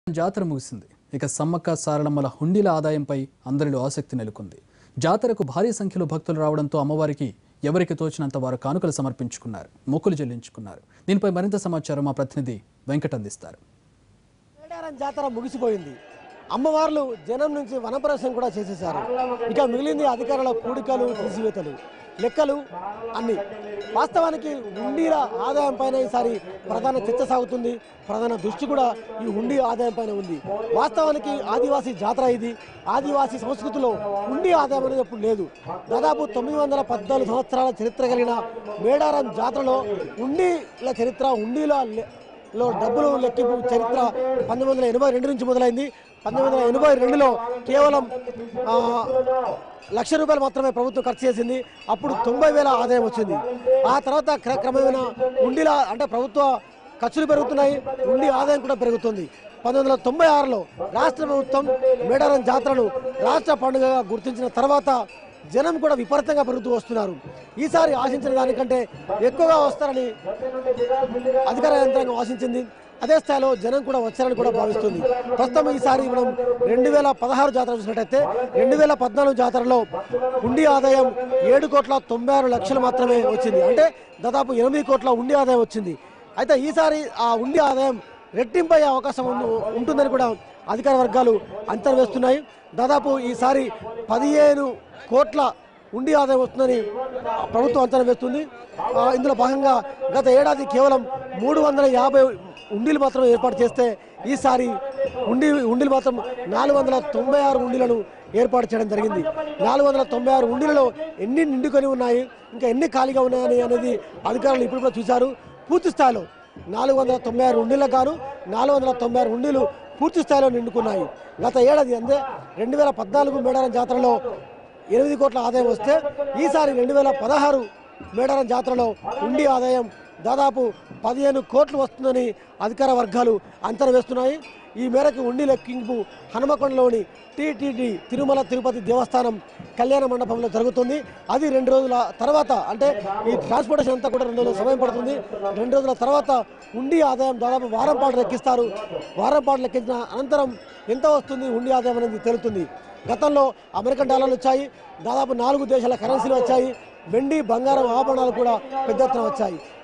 జాతర ముగిసింది ఇక సమ్మక్క సారలమ్మల హుండీల ఆదాయంపై అందరిలో ఆసక్తి నెలకొంది జాతరకు భారీ సంఖ్యలో భక్తులు రావడంతో అమ్మవారికి ఎవరికి తోచినంత వారు కానుకలు సమర్పించుకున్నారు మొక్కులు చెల్లించుకున్నారు దీనిపై మరింత సమాచారం మా ప్రతినిధి వెంకట్ అందిస్తారు మేడారం జాతర ముగిసిపోయింది అమ్మవార్లు జనం నుంచి వనప్రవేశం కూడా చేసేశారు ఇక మిగిలింది అధికారుల కూడికలు తీసివేతలు లెక్కలు అన్ని వాస్తవానికి హుండీల ఆదాయం పైన ఈసారి ప్రధాన చర్చ సాగుతుంది ప్రధాన దృష్టి కూడా ఈ హుండీ ఆదాయం పైన ఉంది వాస్తవానికి ఆదివాసీ జాతర ఇది ఆదివాసీ సంస్కృతిలో హుండీ ఆదాయం అనేది ఎప్పుడు లేదు దాదాపు తొమ్మిది వందల పద్నాలుగు సంవత్సరాల చరిత్ర కలిగిన మేడారం జాతరలో హుండీల చరిత్ర హుండీల లె- లో డబ్బులు లెక్కింపు చరిత్ర పంతొమ్మిది వందల ఎనభై రెండు నుంచి మొదలైంది పంతొమ్మిది వందల ఎనభై రెండులో కేవలం ఆ, లక్ష రూపాయలు మాత్రమే ప్రభుత్వం ఖర్చు చేసింది అప్పుడు తొంభై వేల ఆదాయం వచ్చింది ఆ తర్వాత క్ర- క్రమేణా ఉండిలా అంటే ప్రభుత్వ ఖర్చులు పెరుగుతున్నాయి ఉండి ఆదాయం కూడా పెరుగుతుంది పంతొమ్మిది వందల తొంభై ఆరులో రాష్ట్ర ప్రభుత్వం మేడారం జాతరను రాష్ట్ర పండుగగా గుర్తించిన తర్వాత జనం కూడా విపరీతంగా పెరుగుతూ వస్తున్నారు ఈసారి ఆశించిన దానికంటే ఎక్కువగా వస్తారని అధికార యంత్రాంగం ఆశించింది అదే స్థాయిలో జనం కూడా వచ్చారని కూడా భావిస్తుంది ప్రస్తుతం ఈసారి మనం రెండు వేల పదహారు జాతర చూసినట్టయితే రెండు వేల పద్నాలుగు జాతరలో ఉండి ఆదాయం ఏడు కోట్ల తొంభై ఆరు లక్షలు మాత్రమే వచ్చింది అంటే దాదాపు ఎనిమిది కోట్ల ఉండి ఆదాయం వచ్చింది అయితే ఈసారి ఆ ఉండి ఆదాయం రెట్టింపు అయ్యే అవకాశం ఉం- ఉంటుందని కూడా అధికార వర్గాలు అంచనా వేస్తున్నాయి దాదాపు ఈసారి పదిహేను కోట్ల ఉండి ఆదాయం వస్తుందని ప్రభుత్వం అంచనా వేస్తుంది ఆ, ఇందులో భాగంగా గత ఏడాది కేవలం మూడు వందల యాభై ఉండిలు మాత్రమే ఏర్పాటు చేస్తే ఈసారి ఉండి ఉండిలు మాత్రం నాలుగు వందల తొంభై ఆరు ఉండిలను ఏర్పాటు చేయడం జరిగింది నాలుగు వందల తొంభై ఆరు ఉండిలలో ఎన్ని నిండుకొని ఉన్నాయి ఇంకా ఎన్ని ఖాళీగా ఉన్నాయని అనేది అధికారులు ఇప్పుడు కూడా చూశారు పూర్తి స్థాయిలో నాలుగు వందల తొంభై ఆరు ఉండిలకు గాను నాలుగు వందల తొంభై ఆరు ఉండిలు పూర్తి స్థాయిలో నిండుకున్నాయి గత ఏడాది అందే రెండు వేల పద్నాలుగు మేడారం జాతరలో ఎనిమిది కోట్ల ఆదాయం వస్తే ఈసారి రెండు వేల పదహారు మేడారం జాతరలో ఉండి ఆదాయం దాదాపు పదిహేను కోట్లు వస్తుందని అధికార వర్గాలు అంచనా వేస్తున్నాయి ఈ మేరకు ఉండి లెక్కింపు హనుమకొండలోని టీటీడీ తిరుమల తిరుపతి దేవస్థానం కళ్యాణ మండపంలో జరుగుతుంది అది రెండు రోజుల తర్వాత అంటే ఈ ట్రాన్స్పోర్టేషన్ అంతా కూడా రెండు రోజుల సమయం పడుతుంది రెండు రోజుల తర్వాత ఉండి ఆదాయం దాదాపు వారం పాటు లెక్కిస్తారు వారం పాటు లెక్కించిన అనంతరం ఎంత వస్తుంది ఉండి ఆదాయం అనేది తెలుస్తుంది గతంలో అమెరికన్ డాలర్లు వచ్చాయి దాదాపు నాలుగు దేశాల కరెన్సీలు వచ్చాయి వెండి బంగారం ఆభరణాలు కూడా పెద్ద ఎత్తున వచ్చాయి